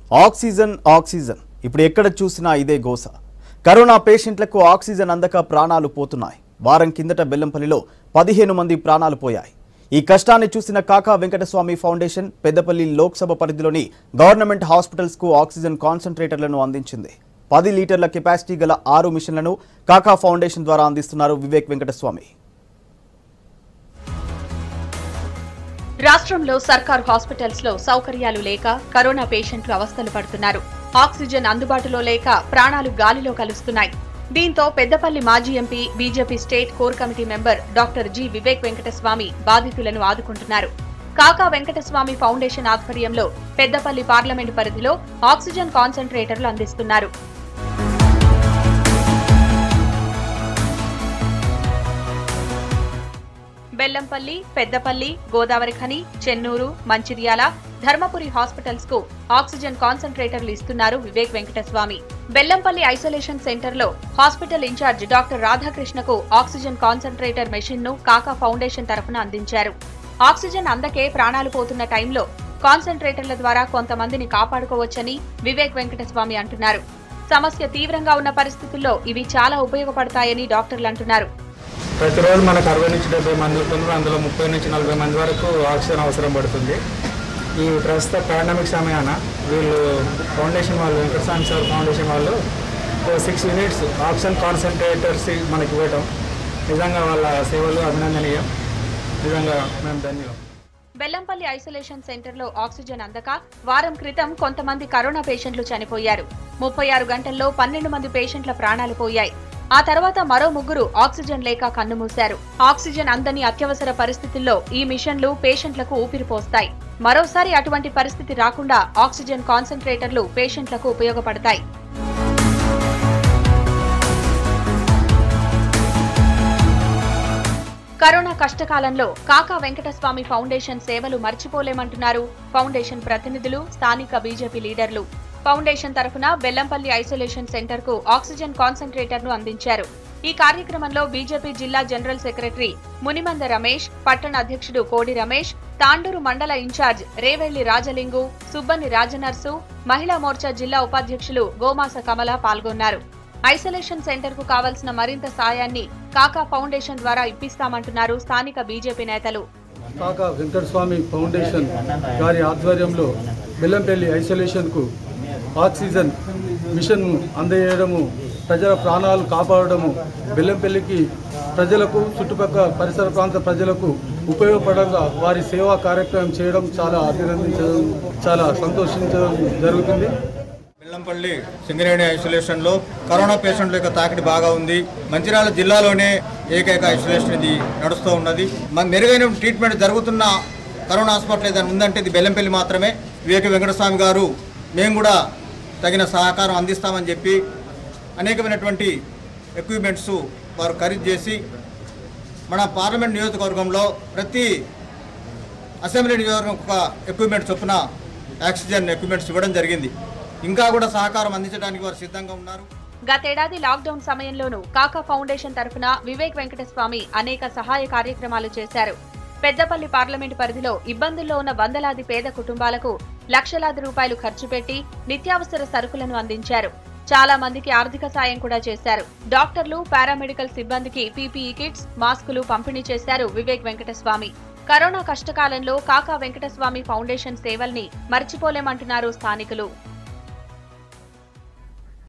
oxygen oxygen ఇప్పుడు ఎక్కడ చూసినా ఇదే గోస కరోనా పేషెంట్లకు ఆక్సిజన్ అందక ప్రాణాలు పోతున్నాయి వారం కిందట బెల్లంపల్లిలో పదిహేను మంది ప్రాణాలు పోయాయి ఈ కష్టాన్ని చూసిన కాకా వెంకటస్వామి ఫౌండేషన్ పెద్దపల్లి లోక్సభ పరిధిలోని గవర్నమెంట్ హాస్పిటల్స్ కు ఆక్సిజన్ కాన్సన్ట్రేటర్లను అందించింది పది లీటర్ల కెపాసిటీ గల ఆరు మిషన్లను కాకా ఫౌండేషన్ ద్వారా అందిస్తున్నారు వివేక్ వెంకటస్వామి రాష్ట్రంలో సర్కారు హాస్పిటల్స్ లో సౌకర్యాలు లేక కరోనా పేషెంట్లు అవస్థలు పడుతున్నారు ఆక్సిజన్ అందుబాటులో లేక ప్రాణాలు గాలిలో కలుస్తున్నాయి దీంతో పెద్దపల్లి మాజీ MP BJP state core committee member doctor G Vivek Venkataswamy బాధితులను ఆదుకుంటున్నారు కాకా వెంకటస్వామి ఫౌండేషన్ ఆధ్వర్యంలో పెద్దపల్లి పార్లమెంటు పరిధిలో ఆక్సిజన్ కాన్సంట్రేటర్లు అందిస్తున్నారు బెల్లంపల్లి పెద్దపల్లి గోదావరి ఖని చెన్నూరు మంచిర్యాల ధర్మపురి హాస్పిటల్స్ కు ఆక్సిజన్ కాన్సంట్రేటర్లు ఇస్తున్నారు వివేక్ వెంకటస్వామి బెల్లంపల్లి ఐసోలేషన్ సెంటర్ లో హాస్పిటల్ ఇన్ఛార్జ్ డాక్టర్ రాధాకృష్ణకు ఆక్సిజన్ కాన్సంట్రేటర్ మెషిన్ ను కాకా ఫౌండేషన్ తరఫున అందించారు ఆక్సిజన్ అందకే ప్రాణాలు పోతున్న టైంలో కాన్సంట్రేటర్ల ద్వారా కొంతమందిని కాపాడుకోవచ్చని వివేక్ వెంకటస్వామి అంటున్నారు సమస్య తీవ్రంగా ఉన్న పరిస్థితుల్లో ఇవి చాలా ఉపయోగపడతాయని డాక్టర్లు అంటున్నారు ప్రతిరోజు మనకు అరవై నుంచి డెబ్బై మంది ఉంటుంది అందులో ముప్పై నుంచి నలభై మంది వరకు ఆక్సిజన్ అవసరం పడుతుంది ఈ ప్రస్తుత పాండమిక్ సమయాన వీళ్ళు ఫౌండేషన్ వాళ్ళు వెంకటస్వామి సార్ ఫౌండేషన్ వాళ్ళు సిక్స్ యూనిట్స్ ఆక్సిజన్ కాన్సన్ట్రేటర్స్ మనకి ఇవ్వటం నిజంగా వాళ్ళ సేవలు అభినందనీయం నిజంగా మేము ధన్యవాదాం బెల్లంపల్లి ఐసోలేషన్ సెంటర్ లో ఆక్సిజన్ అందక వారం క్రితం కొంతమంది కరోనా పేషెంట్లు చనిపోయారు ముప్పై ఆరు గంటల్లో పన్నెండు మంది పేషెంట్ల ప్రాణాలు పోయాయి ఆ తర్వాత మరో ముగ్గురు ఆక్సిజన్ లేక కన్నుమూశారు ఆక్సిజన్ అందని అత్యవసర పరిస్థితుల్లో ఈ మిషన్లు పేషెంట్లకు ఊపిరిపోస్తాయి మరోసారి అటువంటి పరిస్థితి రాకుండా ఆక్సిజన్ కాన్సంట్రేటర్లు పేషెంట్లకు ఉపయోగపడతాయి కరోనా కష్టకాలంలో కాకా వెంకటస్వామి ఫౌండేషన్ సేవలు మర్చిపోలేమంటున్నారు ఫౌండేషన్ ప్రతినిధులు స్థానిక బీజేపీ లీడర్లు ఫౌండేషన్ తరఫున బెల్లంపల్లి ఐసోలేషన్ సెంటర్ కు ఆక్సిజన్ కాన్సంట్రేటర్ ను అందించారు ఈ కార్యక్రమంలో బీజేపీ జిల్లా జనరల్ సెక్రటరీ మునిమంద రమేష్ పట్టణ అధ్యక్షుడు కోడి రమేష్ తాండూరు మండల ఇన్ఛార్జ్ రేవెల్లి రాజలింగు సుబ్బని రాజనర్సు మహిళా మోర్చా జిల్లా ఉపాధ్యక్షులు గోమాస కమల పాల్గొన్నారు ఐసోలేషన్ సెంటర్ కు కావలసిన మరింత సాయాన్ని కాకా ఫౌండేషన్ ద్వారా ఇప్పిస్తామంటున్నారు స్థానిక బీజేపీ నేతలు కాకా వెంకటస్వామి ఫౌండేషన్ గారి ఆధ్వర్యంలో బెల్లంపల్లి ఐసోలేషన్కు ఆక్సిజన్ మిషన్ను అందజేయడము ప్రజల ప్రాణాలు కాపాడడము బెల్లంపల్లికి ప్రజలకు చుట్టుపక్కల పరిసర ప్రాంత ప్రజలకు ఉపయోగపడంగా వారి సేవా కార్యక్రమం చేయడం చాలా అభినందించడం చాలా సంతోషించడం జరుగుతుంది బెల్లంపల్లి సింగరేణి ఐసోలేషన్లో కరోనా పేషెంట్ల యొక్క తాకిడి బాగా ఉంది మంచిర్యాల జిల్లాలోనే ఏకైక ఐసోలేషన్ ఇది నడుస్తూ ఉన్నది మన మెరుగైన ట్రీట్మెంట్ జరుగుతున్న కరోనా హాస్పిటల్ ఏదైనా ఉందంటే ఇది బెల్లంపల్లి మాత్రమే వివేక వెంకటస్వామి గారు మేము కూడా తగిన సహకారం అందిస్తామని చెప్పి అనేకమైనటువంటి ఎక్విప్మెంట్స్ వారు ఖరీదు చేసి మన పార్లమెంట్ నియోజకవర్గంలో ప్రతి అసెంబ్లీ నియోజకవర్గం ఒక ఎక్విప్మెంట్ చొప్పున ఆక్సిజన్ ఎక్విప్మెంట్స్ ఇవ్వడం జరిగింది ఇంకా కూడా సహకారం అందించడానికి వారు సిద్ధంగా ఉన్నారు గతేడాది లాక్డౌన్ సమయంలోనూ కాకా ఫౌండేషన్ తరఫున వివేక్ వెంకటస్వామి అనేక సహాయ కార్యక్రమాలు చేశారు పెద్దపల్లి పార్లమెంటు పరిధిలో ఇబ్బందుల్లో ఉన్న వందలాది పేద కుటుంబాలకు లక్షలాది రూపాయలు ఖర్చు పెట్టి నిత్యావసర సరుకులను అందించారు చాలా మందికి ఆర్థిక సాయం కూడా చేశారు డాక్టర్లు పారామెడికల్ సిబ్బందికి పీపీఈ కిట్స్ మాస్కులు పంపిణీ చేశారు వివేక్ వెంకటస్వామి కరోనా కష్టకాలంలో కాకా వెంకటస్వామి ఫౌండేషన్ సేవల్ని మర్చిపోలేమంటున్నారు స్థానికులు